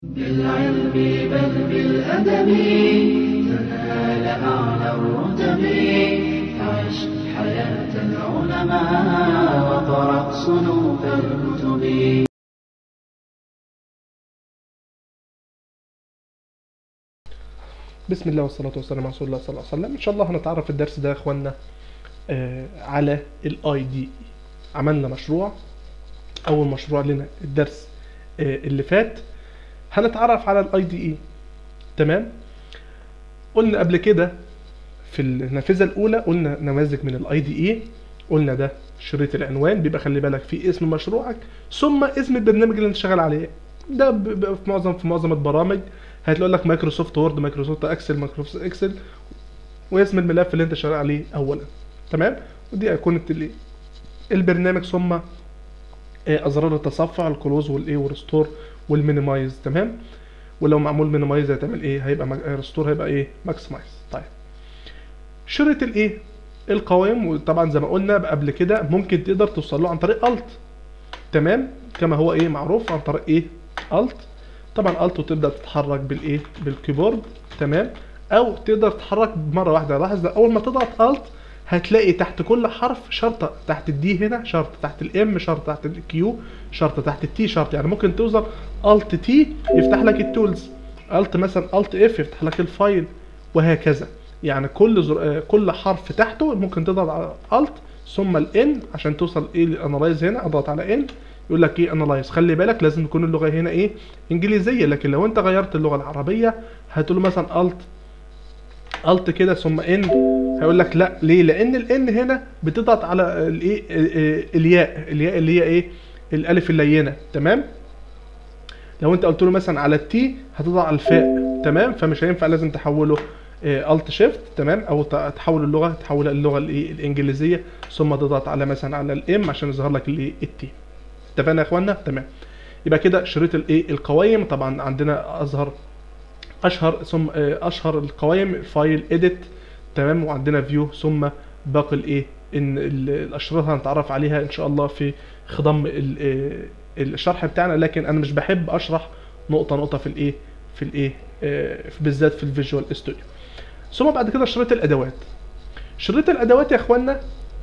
بالعلم بل بالأدب تنال أعلى الرتب عش حياة العلماء وقرأ صنوف الكتب بسم الله والصلاة والسلام على رسول الله صلى الله عليه وسلم إن شاء الله هنتعرف في الدرس ده يا إخوانا آه، على الاي دي عملنا مشروع أول مشروع لنا الدرس آه، اللي فات هنتعرف على الاي دي اي تمام قلنا قبل كده في النافذة الأولى قلنا نماذج من الاي دي اي قلنا ده شريط العنوان بيبقى خلي بالك فيه اسم مشروعك ثم اسم البرنامج اللي انت شغال عليه ده بيبقى في معظم في معظم البرامج هتلاقي لك مايكروسوفت وورد مايكروسوفت اكسل مايكروسوفت اكسل واسم الملف اللي انت شغال عليه اولا تمام ودي ايقونه الايه البرنامج ثم آه، ازرار التصفح الكلوز والايه والريستور والمينيمايز تمام ولو معمول مينيمايز هتعمل ايه هيبقى ريستور هيبقى ايه ماكسمايز طيب شريط الايه القوائم وطبعا زي ما قلنا قبل كده ممكن تقدر توصل له عن طريق الت تمام كما هو ايه معروف عن طريق ايه الت طبعا الت وتبدا تتحرك بالايه بالكيبورد تمام او تقدر تتحرك مره واحده لاحظ اول ما تضغط الت هتلاقي تحت كل حرف شرطه تحت الدي هنا شرطه تحت الام شرطه تحت الكيو شرطه تحت التي شرطه يعني ممكن توصل الت تي يفتح لك التولز الت مثلا الت اف يفتح لك الفايل وهكذا يعني كل زر... آه، كل حرف تحته ممكن تضغط على الت ثم الان عشان توصل ايه للانالايز هنا اضغط على ان يقول لك ايه انالايز خلي بالك لازم تكون اللغه هنا ايه انجليزيه لكن لو انت غيرت اللغه العربيه هتقول له مثلا الت الت كده ثم ان هيقول لك لا ليه لان الان هنا بتضغط على الايه آه، آه، الياء الياء اللي هي ايه الالف اللينه تمام لو انت قلت له مثلا على التي هتضغط على الفاء تمام فمش هينفع لازم تحوله الت شيفت تمام او ت- تحول اللغه تحول اللغه الايه الانجليزيه ثم تضغط على مثلا على الام عشان يظهر لك الايه التي اتفقنا يا اخوانا تمام يبقى كده شريط الايه القوائم طبعا عندنا اظهر اشهر ثم آه، اشهر القوائم فايل اديت تمام وعندنا فيو ثم باقي الايه ان ال- الاشرطه هنتعرف عليها ان شاء الله في خضم ال- آه، الشرح بتاعنا لكن انا مش بحب اشرح نقطه نقطه في الايه في الايه آه، في- بالذات في الفيجوال استوديو ثم بعد كده شريط الادوات شريط الادوات يا اخوانا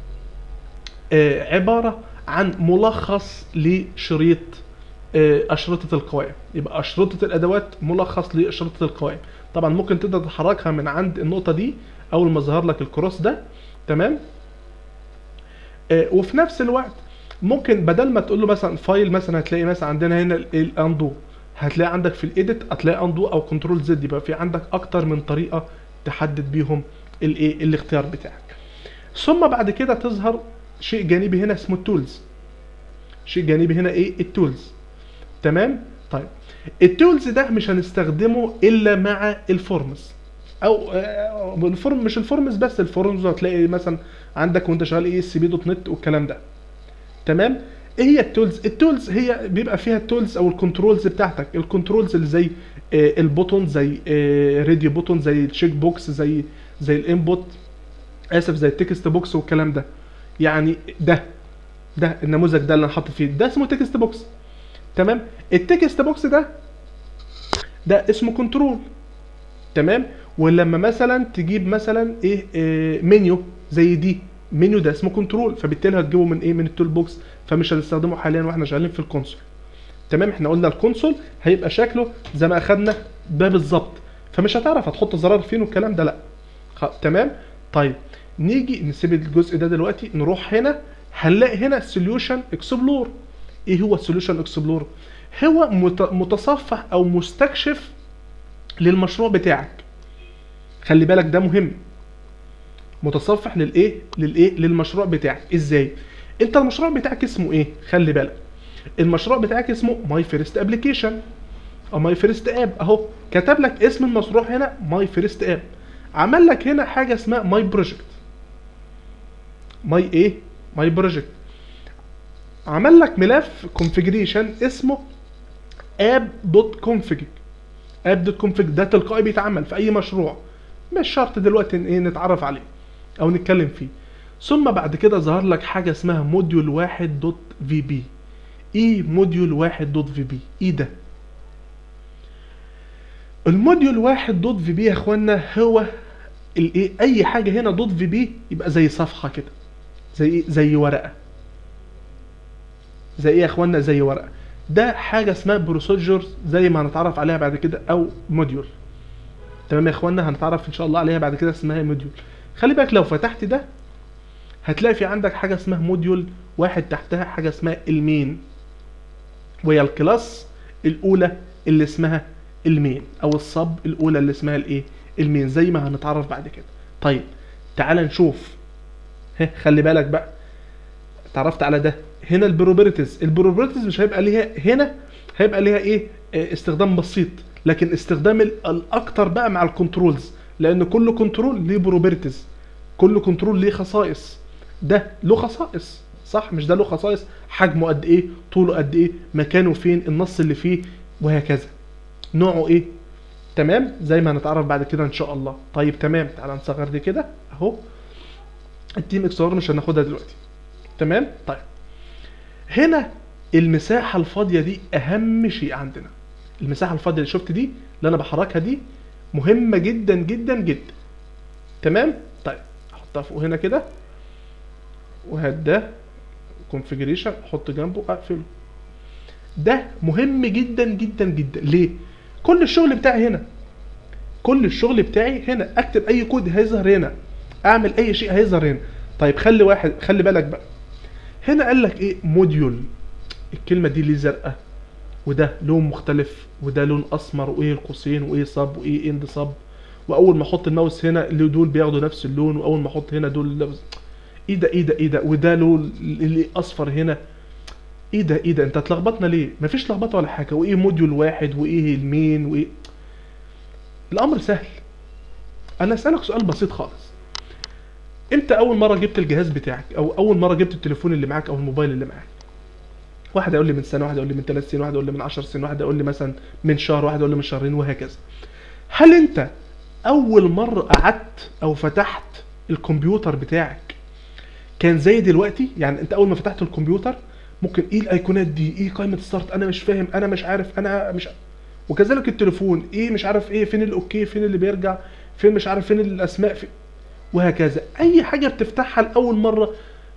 آه، عباره عن ملخص لشريط آه، اشرطه القوائم يبقى اشرطه الادوات ملخص لاشرطه القوائم طبعا ممكن تقدر تحركها من عند النقطه دي اول ما ظهر لك الكروس ده تمام آه، وفي نفس الوقت ممكن بدل ما تقول له مثلا فايل مثلا هتلاقي مثلا عندنا هنا الاندو هتلاقي عندك في الايديت هتلاقي اندو او كنترول زد يبقى في عندك اكتر من طريقه تحدد بيهم الايه الاختيار بتاعك ثم بعد كده تظهر شيء جانبي هنا اسمه التولز شيء جانبي هنا ايه التولز تمام طيب التولز ده مش هنستخدمه الا مع الفورمز او آه، الفورم مش الفورمز بس الفورمز هتلاقي مثلا عندك وانت شغال ايه اس بي دوت نت والكلام ده تمام ايه هي التولز التولز هي بيبقى فيها التولز او الكنترولز بتاعتك الكنترولز اللي زي آه، البوتون زي راديو بوتون زي التشيك بوكس زي زي الانبوت اسف زي التكست بوكس والكلام ده يعني ده ده النموذج ده اللي انا حاطط فيه ده اسمه تكست بوكس تمام التكست بوكس ده ده اسمه كنترول تمام ولما مثلا تجيب مثلا ايه, إيه منيو زي دي منيو ده اسمه كنترول فبالتالي هتجيبه من ايه من التول بوكس فمش هنستخدمه حاليا واحنا شغالين في الكونسول تمام احنا قلنا الكونسول هيبقى شكله زي ما اخدنا ده بالظبط فمش هتعرف هتحط زرار فين والكلام ده لا خ- تمام طيب نيجي نسيب الجزء ده دلوقتي نروح هنا هنلاقي هنا سوليوشن اكسبلور ايه هو السوليوشن اكسبلور هو مت- متصفح او مستكشف للمشروع بتاعك خلي بالك ده مهم متصفح للايه للايه للمشروع بتاعك ازاي انت المشروع بتاعك اسمه ايه خلي بالك المشروع بتاعك اسمه ماي فيرست ابلكيشن او ماي فيرست اب اهو كتب لك اسم المشروع هنا ماي فيرست اب عمل لك هنا حاجه اسمها ماي بروجكت ماي ايه ماي بروجكت عمل لك ملف كونفيجريشن اسمه اب دوت كونفيج اب دوت كونفيج ده تلقائي بيتعمل في اي مشروع مش شرط دلوقتي ان ايه نتعرف عليه او نتكلم فيه ثم بعد كده ظهر لك حاجه اسمها موديول واحد دوت في بي ايه موديول واحد دوت في بي ايه ده الموديول واحد دوت في بي يا اخوانا هو الايه اي حاجه هنا دوت في بي يبقى زي صفحه كده زي ايه زي ورقه زي ايه يا اخوانا زي ورقه ده حاجه اسمها بروسيجر زي ما هنتعرف عليها بعد كده او موديول تمام يا اخوانا هنتعرف ان شاء الله عليها بعد كده اسمها موديول خلي بالك لو فتحت ده هتلاقي في عندك حاجه اسمها موديول واحد تحتها حاجه اسمها المين وهي الكلاس الاولى اللي اسمها المين او الصب الاولى اللي اسمها الايه المين زي ما هنتعرف بعد كده طيب تعال نشوف ها خلي بالك بقى اتعرفت على ده هنا البروبرتيز البروبرتيز مش هيبقى ليها هنا هيبقى ليها ايه آه، استخدام بسيط لكن استخدام ال- الاكتر بقى مع الكنترولز لان كل كنترول ليه بروبرتيز كل كنترول ليه خصائص ده له خصائص صح مش ده له خصائص حجمه قد ايه طوله قد ايه مكانه فين النص اللي فيه وهكذا نوعه ايه تمام زي ما هنتعرف بعد كده ان شاء الله طيب تمام تعال نصغر دي كده اهو التيم اكس ار مش هناخدها دلوقتي تمام طيب هنا المساحة الفاضية دي أهم شيء عندنا المساحة الفاضية اللي شفت دي اللي أنا بحركها دي مهمة جدا جدا جدا تمام طيب أحطها فوق هنا كده وهات ده كونفيجريشن أحط جنبه أقفله ده مهم جدا جدا جدا ليه؟ كل الشغل بتاعي هنا كل الشغل بتاعي هنا اكتب اي كود هيظهر هنا اعمل اي شيء هيظهر هنا طيب خلي واحد خلي بالك بقى هنا قال لك ايه موديول الكلمه دي ليه زرقاء وده لون مختلف وده لون اسمر وايه القوسين وايه صب وايه اند صب واول ما احط الماوس هنا اللي دول بياخدوا نفس اللون واول ما احط هنا دول لبس. ايه ده ايه ده ايه ده وده لون اللي اصفر هنا ايه ده ايه ده انت اتلخبطنا ليه مفيش لخبطه ولا حاجه وايه موديول واحد وايه المين وايه الامر سهل انا اسالك سؤال بسيط خالص انت اول مره جبت الجهاز بتاعك او اول مره جبت التليفون اللي معاك او الموبايل اللي معاك واحد يقول لي من سنه واحد يقول لي من ثلاث سنين واحد يقول لي من 10 سنين واحد يقول لي مثلا من شهر واحد يقول لي من شهرين وهكذا هل انت اول مره قعدت او فتحت الكمبيوتر بتاعك كان زي دلوقتي يعني انت اول ما فتحت الكمبيوتر ممكن ايه الايقونات دي ايه قائمه ستارت انا مش فاهم انا مش عارف انا مش وكذلك التليفون ايه مش عارف ايه فين الاوكي فين اللي بيرجع فين مش عارف فين الاسماء في وهكذا اي حاجه بتفتحها لاول مره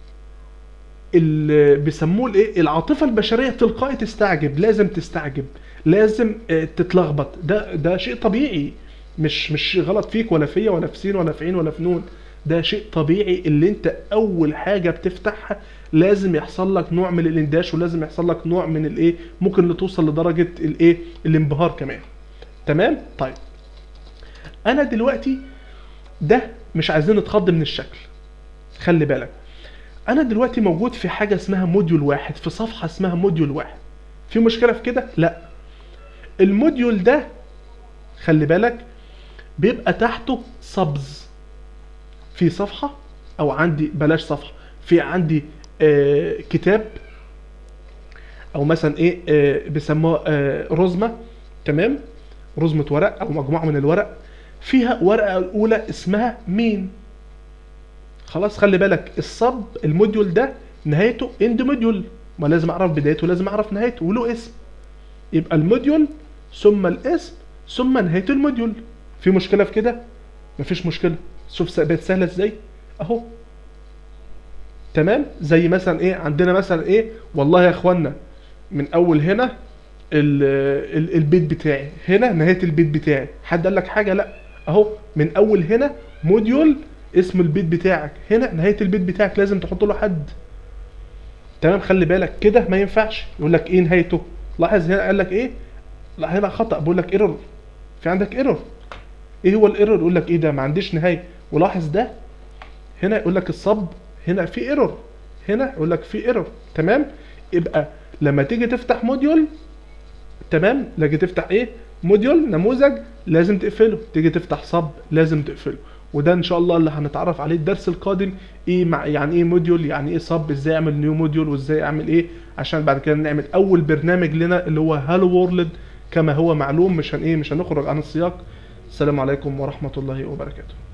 اللي بيسموه الايه العاطفه البشريه تلقائي تستعجب لازم تستعجب لازم آه، تتلخبط ده ده شيء طبيعي مش مش غلط فيك ولا فيا ولا في سين ولا في عين ولا في نون ده شيء طبيعي اللي انت اول حاجه بتفتحها لازم يحصل لك نوع من الاندهاش ولازم يحصل لك نوع من الايه ممكن اللي توصل لدرجه الايه الانبهار كمان تمام طيب انا دلوقتي ده مش عايزين نتخض من الشكل خلي بالك انا دلوقتي موجود في حاجه اسمها موديول واحد في صفحه اسمها موديول واحد في مشكله في كده لا الموديول ده خلي بالك بيبقى تحته سبز في صفحه او عندي بلاش صفحه في عندي آه كتاب او مثلا ايه آه بيسموها آه رزمه تمام رزمه ورق او مجموعه من الورق فيها ورقه الاولى اسمها مين خلاص خلي بالك الصب الموديول ده نهايته اند موديول ما لازم اعرف بدايته لازم اعرف نهايته وله اسم يبقى الموديول ثم الاسم ثم نهايه الموديول في مشكله في كده مفيش مشكله شوف س- بقت سهله ازاي اهو تمام زي مثلا ايه عندنا مثلا ايه والله يا اخوانا من اول هنا ال ال البيت بتاعي هنا نهايه البيت بتاعي حد قال لك حاجه لا اهو من اول هنا موديول اسم البيت بتاعك هنا نهايه البيت بتاعك لازم تحط له حد تمام خلي بالك كده ما ينفعش يقول لك ايه نهايته لاحظ هنا قال لك ايه لا هنا خطا بقول لك ايرور في عندك ايرور ايه هو الايرور يقول لك ايه ده ما عنديش نهايه ولاحظ ده هنا يقول لك الصب هنا في ايرور هنا يقول لك في ايرور تمام يبقى لما تيجي تفتح موديول تمام لاجي تفتح ايه موديول نموذج لازم تقفله تيجي تفتح صب لازم تقفله وده ان شاء الله اللي هنتعرف عليه الدرس القادم ايه مع يعني ايه موديول يعني ايه صب ازاي اعمل نيو موديول وازاي اعمل ايه عشان بعد كده نعمل اول برنامج لنا اللي هو هالو وورلد كما هو معلوم مش هن ايه مش هنخرج عن السياق السلام عليكم ورحمه الله وبركاته